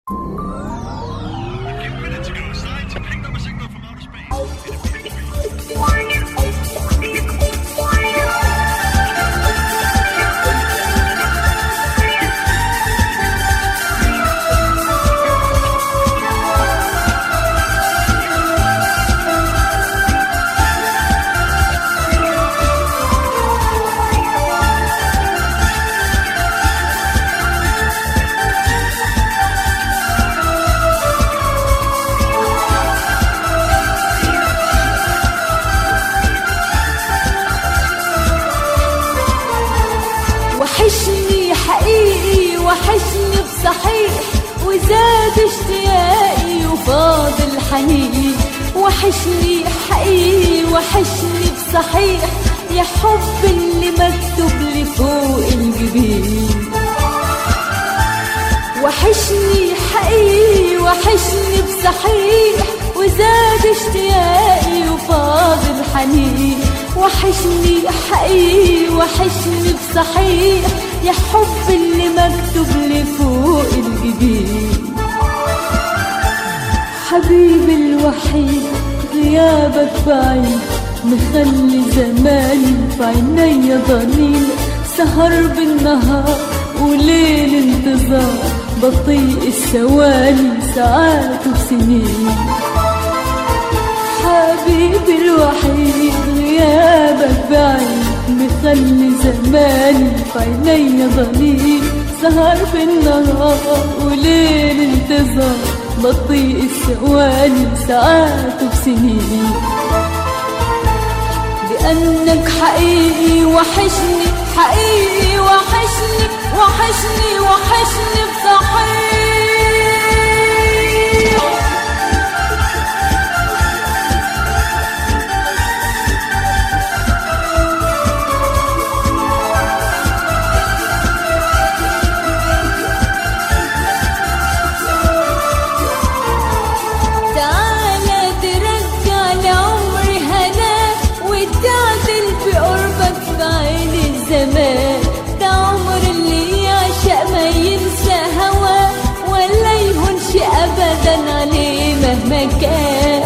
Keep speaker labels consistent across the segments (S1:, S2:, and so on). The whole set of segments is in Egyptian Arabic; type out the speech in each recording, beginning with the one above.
S1: وحشني حقيقي وحشني بصحيح وزاد اشتياقي وفاضل حنيني وحشني حقيقي وحشني بصحيح يا حب اللي مكتوب لي فوق الجبين وحشني حقيقي وحشني بصحيح وزاد اشتياقي وفاضل حنين وحشني حقيقي وحشني بصحيح يا حب اللي مكتوب لي فوق الجبين حبيبي الوحيد غيابك بعيد مخلي زماني في عيني ضنين سهر بالنهار وليل انتظار بطيء الثواني ساعات وسنين حبيبي الوحيد غيابك بعيد مخلي زماني في عيني ضنين سهر بالنهار وليل انتظار بطيء الثواني ساعات وسنين لأنك حقيقي وحشني حقيقي وحشني وحشني وحشني بصحيح تعالى ترجع لعمري هناك وتعدل بقربك في عين الزمان ده عمر اللي يعشق ما ينسى هواه ولا يهونش ابدا عليه مهما كان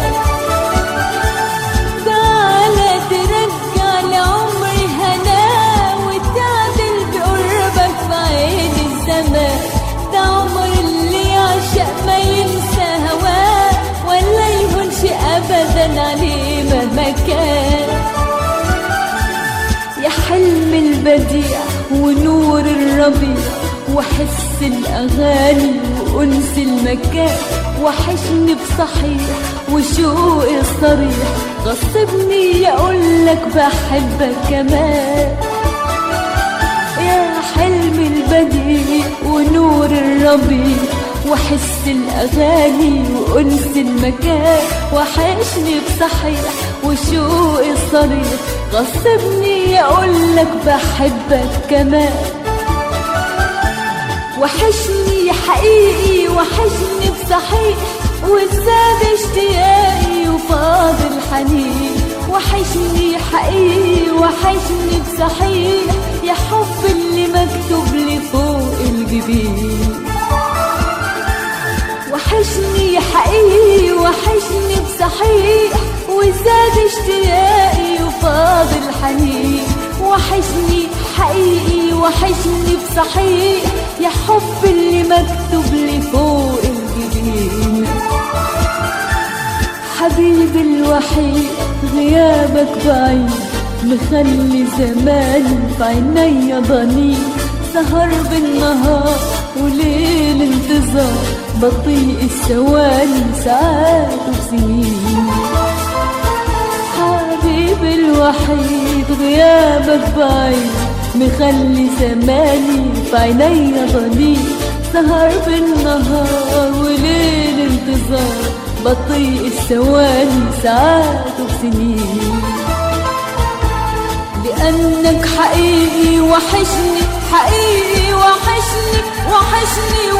S1: تعالى ترجع لعمري هناه وتعدل بقربك في عين الزمان ده عمر اللي يعشق ما ينسى هواه ولا يهونش ابدا عليه مهما كان يا حلم البديع ونور الربيع وحس الأغاني وأنس المكان وحشني بصحيح وشوقي الصريح غصبني أقولك بحبك كمان يا حلم البديع ونور الربيع وحس الأغاني وأنس المكان وحشني بصحيح وشوقي الصريح غصبني أقولك بحبك كمان وحشني حقيقي وحشني بصحيح وزاد اشتياقي وفاضل حنين وحشني حقيقي وحشني بصحيح يا حب اللي مكتوب لي فوق الجبين وحشني حقيقي وحشني بصحيح وزاد اشتياقي وفاضل حنين وحشني حقيقي وحشني بصحيح يا حب اللي مكتوب لي فوق الجبين حبيبي الوحيد غيابك بعيد مخلي زماني في عيني ضنين سهر بالنهار وليل انتظار بطيء الثواني ساعات وسنين حبيبي الوحيد غيابك بعيد مخلي زماني في عيني ضنين سهر بالنهار وليل انتظار بطيء الثواني ساعات وسنين لأنك حقيقي وحشني حقيقي وحشني وحشني